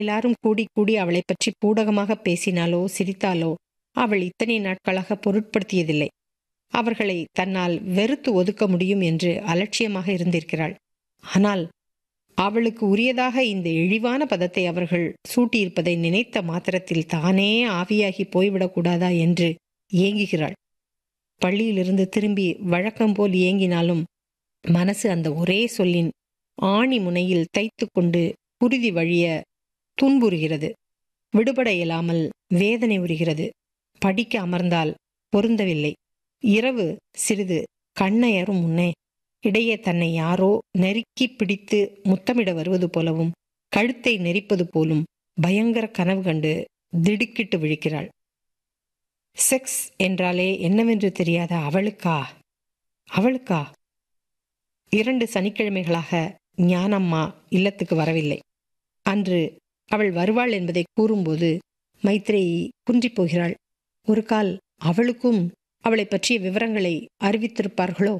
எல்லாரும் கூடி கூடி அவளைப் பற்றி பூடகமாக பேசினாலோ சிரித்தாலோ அவள் இத்தனை நாட்களாக பொருட்படுத்தியதில்லை அவர்களை தன்னால் வெறுத்து ஒதுக்க முடியும் என்று அலட்சியமாக இருந்திருக்கிறாள் ஆனால் அவளுக்கு உரியதாக இந்த இழிவான பதத்தை அவர்கள் சூட்டியிருப்பதை நினைத்த மாத்திரத்தில் தானே ஆவியாகி போய்விடக்கூடாதா என்று ஏங்குகிறாள் பள்ளியிலிருந்து திரும்பி வழக்கம் போல் ஏங்கினாலும் மனசு அந்த ஒரே சொல்லின் ஆணி முனையில் தைத்து கொண்டு குருதி வழிய துன்புறுகிறது விடுபட இயலாமல் வேதனை உறுகிறது படிக்க அமர்ந்தால் பொருந்தவில்லை இரவு சிறிது கண்ணையரும் முன்னே இடையே தன்னை யாரோ நெருக்கி பிடித்து முத்தமிட வருவது போலவும் கழுத்தை நெரிப்பது போலும் பயங்கர கனவு கண்டு திடுக்கிட்டு விழிக்கிறாள் செக்ஸ் என்றாலே என்னவென்று தெரியாத அவளுக்கா அவளுக்கா இரண்டு சனிக்கிழமைகளாக ஞானம்மா இல்லத்துக்கு வரவில்லை அன்று அவள் வருவாள் என்பதை கூறும்போது மைத்ரேயி குன்றிப் போகிறாள் ஒரு கால் அவளுக்கும் அவளை பற்றிய விவரங்களை அறிவித்திருப்பார்களோ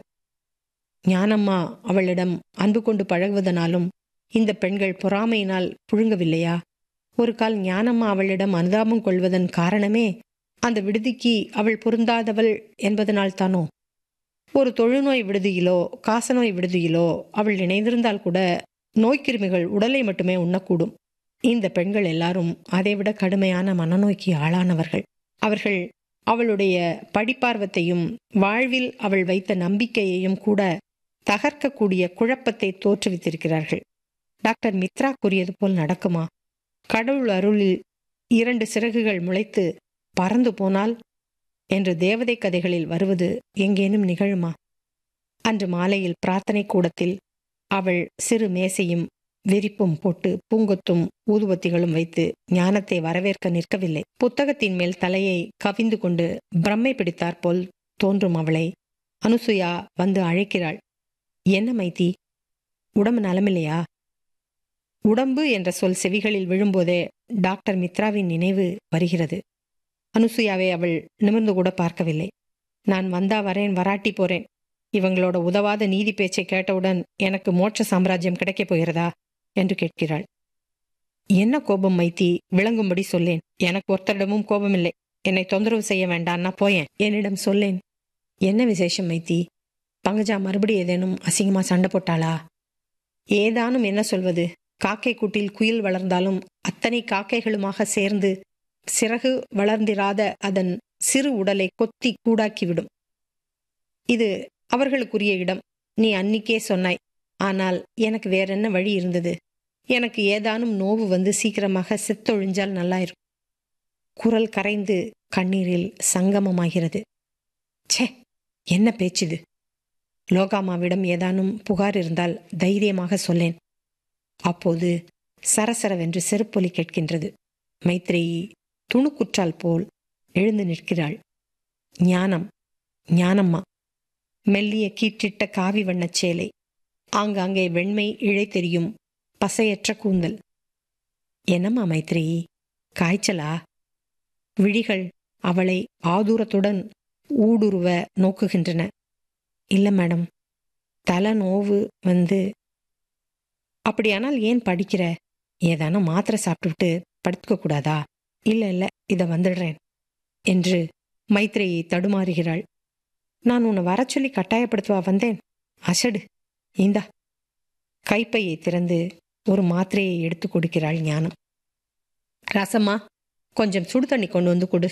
ஞானம்மா அவளிடம் அன்பு கொண்டு பழகுவதனாலும் இந்த பெண்கள் பொறாமையினால் புழுங்கவில்லையா ஒரு கால் ஞானம்மா அவளிடம் அனுதாபம் கொள்வதன் காரணமே அந்த விடுதிக்கு அவள் பொருந்தாதவள் என்பதனால் தானோ ஒரு தொழுநோய் விடுதியிலோ காசநோய் விடுதியிலோ அவள் இணைந்திருந்தால் கூட நோய்க்கிருமிகள் உடலை மட்டுமே உண்ணக்கூடும் இந்த பெண்கள் எல்லாரும் அதைவிட கடுமையான மனநோய்க்கு ஆளானவர்கள் அவர்கள் அவளுடைய படிப்பார்வத்தையும் வாழ்வில் அவள் வைத்த நம்பிக்கையையும் கூட தகர்க்கக்கூடிய குழப்பத்தை தோற்றுவித்திருக்கிறார்கள் டாக்டர் மித்ரா கூறியது போல் நடக்குமா கடவுள் அருளில் இரண்டு சிறகுகள் முளைத்து பறந்து போனால் என்று தேவதை கதைகளில் வருவது எங்கேனும் நிகழுமா அன்று மாலையில் பிரார்த்தனை கூடத்தில் அவள் சிறு மேசையும் விரிப்பும் போட்டு பூங்கொத்தும் ஊதுவத்திகளும் வைத்து ஞானத்தை வரவேற்க நிற்கவில்லை புத்தகத்தின் மேல் தலையை கவிந்து கொண்டு பிரம்மை பிடித்தாற்போல் தோன்றும் அவளை அனுசுயா வந்து அழைக்கிறாள் என்ன மைத்தி உடம்பு நலமில்லையா உடம்பு என்ற சொல் செவிகளில் விழும்போதே டாக்டர் மித்ராவின் நினைவு வருகிறது அனுசுயாவை அவள் நிமிர்ந்து கூட பார்க்கவில்லை நான் வந்தா வரேன் வராட்டி போறேன் இவங்களோட உதவாத நீதி பேச்சை கேட்டவுடன் எனக்கு மோட்ச சாம்ராஜ்யம் கிடைக்கப் போகிறதா என்று கேட்கிறாள் என்ன கோபம் மைத்தி விளங்கும்படி சொல்லேன் எனக்கு ஒருத்தரிடமும் கோபமில்லை என்னை தொந்தரவு செய்ய வேண்டான்னா போயேன் என்னிடம் சொல்லேன் என்ன விசேஷம் மைத்தி பங்கஜா மறுபடி ஏதேனும் அசிங்கமா சண்டை போட்டாளா ஏதானும் என்ன சொல்வது காக்கை கூட்டில் குயில் வளர்ந்தாலும் அத்தனை காக்கைகளுமாக சேர்ந்து சிறகு வளர்ந்திராத அதன் சிறு உடலை கொத்தி கூடாக்கிவிடும் இது அவர்களுக்குரிய இடம் நீ அன்னிக்கே சொன்னாய் ஆனால் எனக்கு வேற என்ன வழி இருந்தது எனக்கு ஏதானும் நோவு வந்து சீக்கிரமாக செத்தொழிஞ்சால் நல்லாயிருக்கும் குரல் கரைந்து கண்ணீரில் சங்கமமாகிறது ச்சே என்ன பேச்சுது லோகாமாவிடம் ஏதானும் புகார் இருந்தால் தைரியமாக சொல்லேன் அப்போது சரசரவென்று செருப்பொலி கேட்கின்றது மைத்ரேயி துணுக்குற்றால் போல் எழுந்து நிற்கிறாள் ஞானம் ஞானம்மா மெல்லிய கீற்றிட்ட காவி வண்ணச் சேலை ஆங்காங்கே வெண்மை இழை தெரியும் பசையற்ற கூந்தல் என்னம்மா மைத்ரேயி காய்ச்சலா விழிகள் அவளை ஆதூரத்துடன் ஊடுருவ நோக்குகின்றன இல்ல மேடம் தலை நோவு வந்து அப்படியானால் ஏன் படிக்கிற ஏதானும் மாத்திரை சாப்பிட்டுவிட்டு படுத்துக்க கூடாதா இல்ல இல்ல இத வந்துடுறேன் என்று மைத்ரேயி தடுமாறுகிறாள் நான் உன்னை வர சொல்லி கட்டாயப்படுத்துவா வந்தேன் அசடு இந்தா கைப்பையை திறந்து ஒரு மாத்திரையை எடுத்து கொடுக்கிறாள் ஞானம் ரசம்மா கொஞ்சம் சுடு தண்ணி கொண்டு வந்து கொடு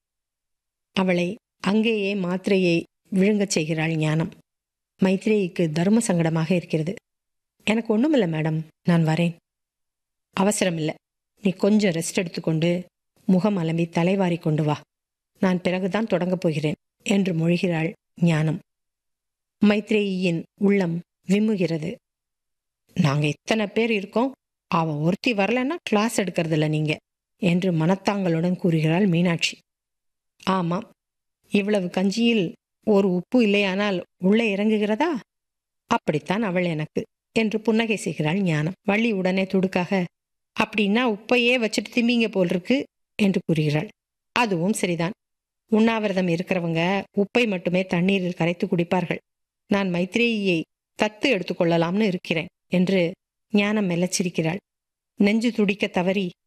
அவளை அங்கேயே மாத்திரையை விழுங்கச் செய்கிறாள் ஞானம் மைத்ரேயிக்கு தர்ம சங்கடமாக இருக்கிறது எனக்கு ஒண்ணுமில்ல மேடம் நான் வரேன் அவசரம் இல்லை நீ கொஞ்சம் ரெஸ்ட் எடுத்துக்கொண்டு முகம் அலம்பி தலைவாரி கொண்டு வா நான் பிறகுதான் தொடங்கப் போகிறேன் என்று மொழிகிறாள் ஞானம் மைத்ரேயின் உள்ளம் விம்முகிறது நாங்க இத்தனை பேர் இருக்கோம் அவ ஒருத்தி வரலன்னா கிளாஸ் எடுக்கிறதில்ல நீங்க என்று மனத்தாங்களுடன் கூறுகிறாள் மீனாட்சி ஆமாம் இவ்வளவு கஞ்சியில் ஒரு உப்பு இல்லையானால் உள்ளே இறங்குகிறதா அப்படித்தான் அவள் எனக்கு என்று புன்னகை செய்கிறாள் ஞானம் வள்ளி உடனே துடுக்காக அப்படின்னா உப்பையே வச்சுட்டு திம்பிங்க போல் இருக்கு என்று கூறுகிறாள் அதுவும் சரிதான் உண்ணாவிரதம் இருக்கிறவங்க உப்பை மட்டுமே தண்ணீரில் கரைத்து குடிப்பார்கள் நான் மைத்ரேயியை தத்து எடுத்துக்கொள்ளலாம்னு இருக்கிறேன் என்று ஞானம் மெல்லச் சிரிக்கிறாள் நெஞ்சு துடிக்க தவறி